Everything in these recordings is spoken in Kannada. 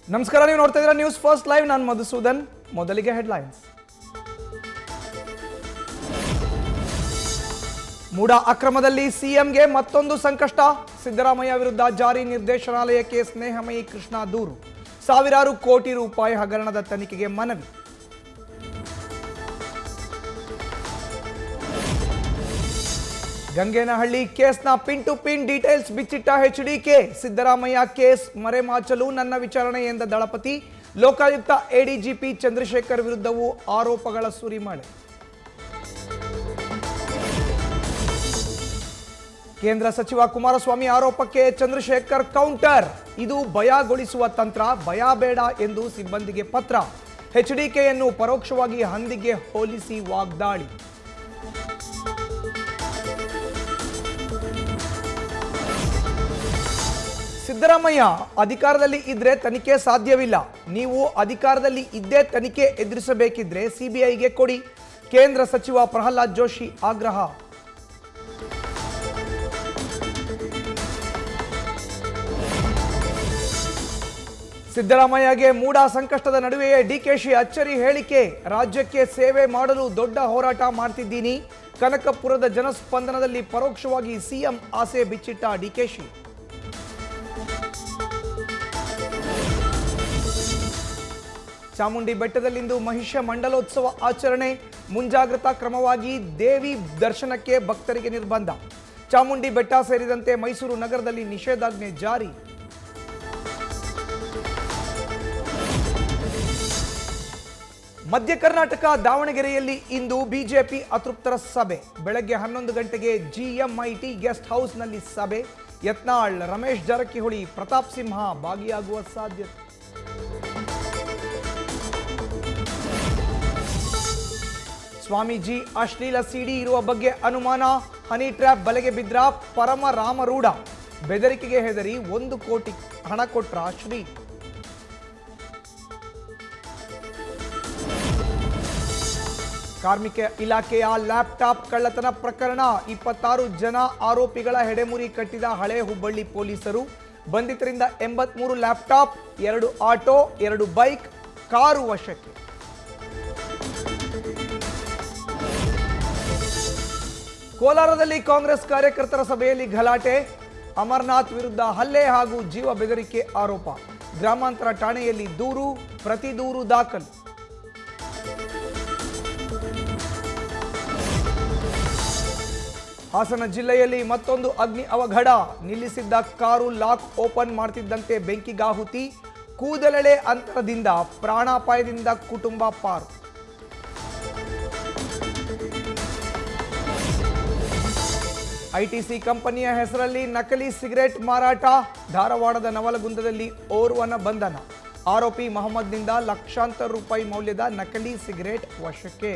ನಮಸ್ಕಾರ ನೀವು ನೋಡ್ತಾ ಇದ್ದೀರಾ ನ್ಯೂಸ್ ಫಸ್ಟ್ ಲೈವ್ ನಾನು ಮಧುಸೂದನ್ ಮೊದಲಿಗೆ ಹೆಡ್ಲೈನ್ಸ್ ಮೂಡ ಅಕ್ರಮದಲ್ಲಿ ಸಿಎಂಗೆ ಮತ್ತೊಂದು ಸಂಕಷ್ಟ ಸಿದ್ದರಾಮಯ್ಯ ವಿರುದ್ಧ ಜಾರಿ ನಿರ್ದೇಶನಾಲಯಕ್ಕೆ ಸ್ನೇಹಮಯಿ ಕೃಷ್ಣ ದೂರು ಸಾವಿರಾರು ಕೋಟಿ ರೂಪಾಯಿ ಹಗರಣದ ತನಿಖೆಗೆ ಮನವಿ ಗಂಗೇನಹಳ್ಳಿ ಕೇಸ್ನ ಪಿನ್ ಟು ಪಿನ್ ಡೀಟೇಲ್ಸ್ ಬಿಚ್ಚಿಟ್ಟ ಎಚ್ಡಿಕೆ ಸಿದ್ದರಾಮಯ್ಯ ಕೇಸ್ ಮರೆಮಾಚಲು ನನ್ನ ವಿಚಾರಣೆ ಎಂದ ದಳಪತಿ ಲೋಕಾಯುಕ್ತ ಎಡಿಜಿಪಿ ಚಂದ್ರಶೇಖರ್ ವಿರುದ್ಧವೂ ಆರೋಪಗಳ ಸುರಿಮಳೆ ಕೇಂದ್ರ ಸಚಿವ ಕುಮಾರಸ್ವಾಮಿ ಆರೋಪಕ್ಕೆ ಚಂದ್ರಶೇಖರ್ ಕೌಂಟರ್ ಇದು ಭಯಗೊಳಿಸುವ ತಂತ್ರ ಭಯ ಬೇಡ ಎಂದು ಸಿಬ್ಬಂದಿಗೆ ಪತ್ರ ಎಚ್ಡಿಕೆಯನ್ನು ಪರೋಕ್ಷವಾಗಿ ಹಂದಿಗೆ ಹೋಲಿಸಿ ವಾಗ್ದಾಳಿ ಸಿದ್ದರಾಮಯ್ಯ ಅಧಿಕಾರದಲ್ಲಿ ಇದ್ರೆ ತನಿಖೆ ಸಾಧ್ಯವಿಲ್ಲ ನೀವು ಅಧಿಕಾರದಲ್ಲಿ ಇದ್ದೇ ತನಿಖೆ ಎದುರಿಸಬೇಕಿದ್ರೆ ಸಿಬಿಐಗೆ ಕೊಡಿ ಕೇಂದ್ರ ಸಚಿವ ಪ್ರಹ್ಲಾದ್ ಜೋಶಿ ಆಗ್ರಹ ಸಿದ್ದರಾಮಯ್ಯಗೆ ಮೂಡ ಸಂಕಷ್ಟದ ನಡುವೆಯೇ ಡಿಕೆಶಿ ಅಚ್ಚರಿ ಹೇಳಿಕೆ ರಾಜ್ಯಕ್ಕೆ ಸೇವೆ ಮಾಡಲು ದೊಡ್ಡ ಹೋರಾಟ ಮಾಡ್ತಿದ್ದೀನಿ ಕನಕಪುರದ ಜನಸ್ಪಂದನದಲ್ಲಿ ಪರೋಕ್ಷವಾಗಿ ಸಿಎಂ ಆಸೆ ಬಿಚ್ಚಿಟ್ಟ ಡಿಕೆಶಿ ಚಾಮುಂಡಿ ಬೆಟ್ಟದಲ್ಲಿಂದು ಮಹಿಷ ಮಂಡಲೋತ್ಸವ ಆಚರಣೆ ಮುಂಜಾಗ್ರತಾ ಕ್ರಮವಾಗಿ ದೇವಿ ದರ್ಶನಕ್ಕೆ ಭಕ್ತರಿಗೆ ನಿರ್ಬಂಧ ಚಾಮುಂಡಿ ಬೆಟ್ಟ ಸೇರಿದಂತೆ ಮೈಸೂರು ನಗರದಲ್ಲಿ ನಿಷೇಧಾಜ್ಞೆ ಜಾರಿ ಮಧ್ಯ ಕರ್ನಾಟಕ ದಾವಣಗೆರೆಯಲ್ಲಿ ಇಂದು ಬಿಜೆಪಿ ಅತೃಪ್ತರ ಸಭೆ ಬೆಳಗ್ಗೆ ಹನ್ನೊಂದು ಗಂಟೆಗೆ ಜಿಎಂಐಟಿ ಗೆಸ್ಟ್ ಹೌಸ್ನಲ್ಲಿ ಸಭೆ ಯತ್ನಾಳ್ ರಮೇಶ್ ಜಾರಕಿಹೊಳಿ ಪ್ರತಾಪ್ ಸಿಂಹ ಭಾಗಿಯಾಗುವ ಸಾಧ್ಯತೆ ಸ್ವಾಮೀಜಿ ಅಶ್ಲೀಲ ಸಿಡಿ ಇರುವ ಬಗ್ಗೆ ಅನುಮಾನ ಹನಿ ಟ್ರ್ಯಾಪ್ ಬಲೆಗೆ ಬಿದ್ರ ಪರಮ ರಾಮರೂಢ ಬೆದರಿಕೆಗೆ ಹೆದರಿ ಒಂದು ಕೋಟಿ ಹಣ ಕೊಟ್ರ ಶ್ರೀ ಕಾರ್ಮಿಕ ಇಲಾಖೆಯ ಲ್ಯಾಪ್ಟಾಪ್ ಕಳ್ಳತನ ಪ್ರಕರಣ ಇಪ್ಪತ್ತಾರು ಜನ ಆರೋಪಿಗಳ ಹೆಡೆಮುರಿ ಕಟ್ಟಿದ ಹಳೆ ಹುಬ್ಬಳ್ಳಿ ಪೊಲೀಸರು ಬಂಧಿತರಿಂದ ಎಂಬತ್ಮೂರು ಲ್ಯಾಪ್ಟಾಪ್ ಎರಡು ಆಟೋ ಎರಡು ಬೈಕ್ ಕಾರು ವಶಕ್ಕೆ ಕೋಲಾರದಲ್ಲಿ ಕಾಂಗ್ರೆಸ್ ಕಾರ್ಯಕರ್ತರ ಸಭೆಯಲ್ಲಿ ಗಲಾಟೆ ಅಮರ್ನಾಥ್ ವಿರುದ್ಧ ಹಲ್ಲೆ ಹಾಗೂ ಜೀವ ಬೆದರಿಕೆ ಆರೋಪ ಗ್ರಾಮಾಂತರ ಠಾಣೆಯಲ್ಲಿ ದೂರು ಪ್ರತಿ ದೂರು ದಾಖಲು ಹಾಸನ ಜಿಲ್ಲೆಯಲ್ಲಿ ಮತ್ತೊಂದು ಅಗ್ನಿ ಅವಘಡ ನಿಲ್ಲಿಸಿದ್ದ ಕಾರು ಲಾಕ್ ಓಪನ್ ಮಾಡ್ತಿದ್ದಂತೆ ಬೆಂಕಿಗಾಹುತಿ ಕೂದಲೆಳೆ ಅಂತರದಿಂದ ಪ್ರಾಣಾಪಾಯದಿಂದ ಕುಟುಂಬ ಪಾರು ಐಟಿಸಿ ಕಂಪನಿಯ ಹೆಸರಲ್ಲಿ ನಕಲಿ ಸಿಗರೆಟ್ ಮಾರಾಟ ಧಾರವಾಡದ ನವಲಗುಂದದಲ್ಲಿ ಓರ್ವನ ಬಂಧನ ಆರೋಪಿ ಮಹಮ್ಮದ್ನಿಂದ ಲಕ್ಷಾಂತರ ರೂಪಾಯಿ ಮೌಲ್ಯದ ನಕಲಿ ಸಿಗರೆಟ್ ವಶಕ್ಕೆ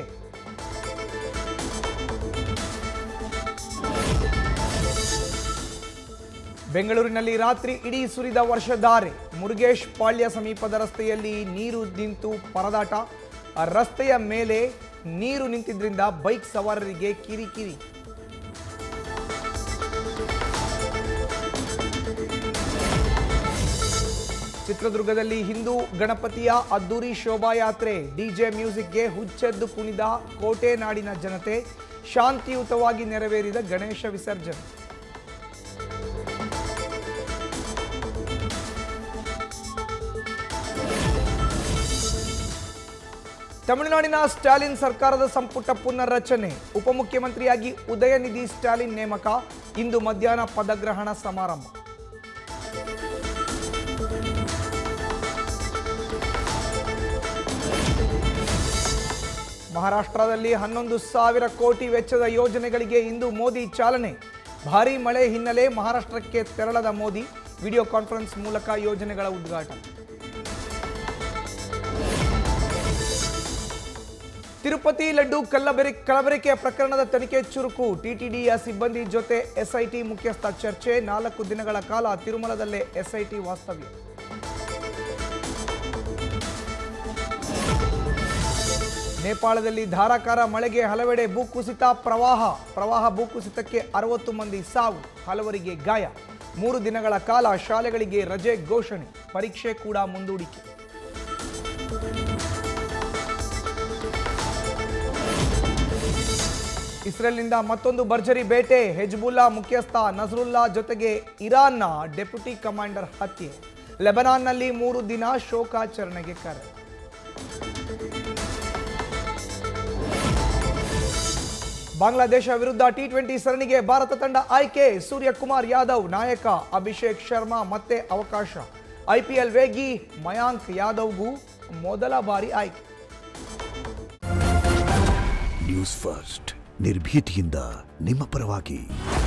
ಬೆಂಗಳೂರಿನಲ್ಲಿ ರಾತ್ರಿ ಇಡೀ ಸುರಿದ ವರ್ಷಧಾರೆ ಮುರುಗೇಶ್ ಪಾಳ್ಯ ಸಮೀಪದ ರಸ್ತೆಯಲ್ಲಿ ನೀರು ನಿಂತು ಪರದಾಟ ಆ ರಸ್ತೆಯ ಮೇಲೆ ನೀರು ನಿಂತಿದ್ರಿಂದ ಬೈಕ್ ಸವಾರರಿಗೆ ಕಿರಿಕಿರಿ ಚಿತ್ರದುರ್ಗದಲ್ಲಿ ಹಿಂದೂ ಗಣಪತಿಯ ಅದ್ದೂರಿ ಶೋಭಾಯಾತ್ರೆ ಡಿಜೆ ಮ್ಯೂಸಿಕ್ಗೆ ಹುಚ್ಚೆದ್ದು ಕುಣಿದ ಕೋಟೆ ನಾಡಿನ ಜನತೆ ಶಾಂತಿಯುತವಾಗಿ ನೆರವೇರಿದ ಗಣೇಶ ವಿಸರ್ಜನೆ ತಮಿಳುನಾಡಿನ ಸ್ಟಾಲಿನ್ ಸರ್ಕಾರದ ಸಂಪುಟ ಪುನರ್ರಚನೆ ಉಪಮುಖ್ಯಮಂತ್ರಿಯಾಗಿ ಉದಯನಿಧಿ ಸ್ಟಾಲಿನ್ ನೇಮಕ ಇಂದು ಮಧ್ಯಾಹ್ನ ಪದಗ್ರಹಣ ಸಮಾರಂಭ ಮಹಾರಾಷ್ಟ್ರದಲ್ಲಿ ಹನ್ನೊಂದು ಸಾವಿರ ಕೋಟಿ ವೆಚ್ಚದ ಯೋಜನೆಗಳಿಗೆ ಇಂದು ಮೋದಿ ಚಾಲನೆ ಭಾರೀ ಮಳೆ ಹಿನ್ನೆಲೆ ಮಹಾರಾಷ್ಟ್ರಕ್ಕೆ ತೆರಳದ ಮೋದಿ ವಿಡಿಯೋ ಕಾನ್ಫರೆನ್ಸ್ ಮೂಲಕ ಯೋಜನೆಗಳ ಉದ್ಘಾಟನೆ ತಿರುಪತಿ ಲಡ್ಡು ಕಲ್ಲಬೆರಿ ಕಲಬೆರಕೆ ಪ್ರಕರಣದ ತನಿಖೆ ಚುರುಕು ಟಿಟಿಡಿಯ ಸಿಬ್ಬಂದಿ ಜೊತೆ ಎಸ್ಐಟಿ ಮುಖ್ಯಸ್ಥ ಚರ್ಚೆ ನಾಲ್ಕು ದಿನಗಳ ಕಾಲ ತಿರುಮಲದಲ್ಲೇ ಎಸ್ಐಟಿ ವಾಸ್ತವ್ಯ ನೇಪಾಳದಲ್ಲಿ ಧಾರಾಕಾರ ಮಳೆಗೆ ಹಲವೆಡೆ ಭೂಕುಸಿತ ಪ್ರವಾಹ ಪ್ರವಾಹ ಭೂಕುಸಿತಕ್ಕೆ ಅರವತ್ತು ಮಂದಿ ಸಾವು ಹಲವರಿಗೆ ಗಾಯ ಮೂರು ದಿನಗಳ ಕಾಲ ಶಾಲೆಗಳಿಗೆ ರಜೆ ಘೋಷಣೆ ಪರೀಕ್ಷೆ ಕೂಡ ಮುಂದೂಡಿಕೆ ಇಸ್ರೇಲ್ನಿಂದ ಮತ್ತೊಂದು ಭರ್ಜರಿ ಬೇಟೆ ಹೆಜ್ಬುಲ್ಲಾ ಮುಖ್ಯಸ್ಥ ನಜ್ರುಲ್ಲಾ ಜೊತೆಗೆ ಇರಾನ್ನ ಡೆಪ್ಯೂಟಿ ಕಮಾಂಡರ್ ಹತ್ಯೆ ಲೆಬನಾನ್ನಲ್ಲಿ ಮೂರು ದಿನ ಶೋಕಾಚರಣೆಗೆ ಕರೆ ಬಾಂಗ್ಲಾದೇಶ ವಿರುದ್ಧ ಟಿ ಟ್ವೆಂಟಿ ಸರಣಿಗೆ ಭಾರತ ತಂಡ ಆಯ್ಕೆ ಸೂರ್ಯಕುಮಾರ್ ಯಾದವ್ ನಾಯಕ ಅಭಿಷೇಕ್ ಶರ್ಮಾ ಮತ್ತೆ ಅವಕಾಶ ಐಪಿಎಲ್ ವೇಗಿ ಮಯಾಂಕ್ ಯಾದವ್ಗೂ ಮೊದಲ ಬಾರಿ ಆಯ್ಕೆ ನ್ಯೂಸ್ ಫಸ್ಟ್ ನಿರ್ಭೀತಿಯಿಂದ ನಿಮ್ಮ ಪರವಾಗಿ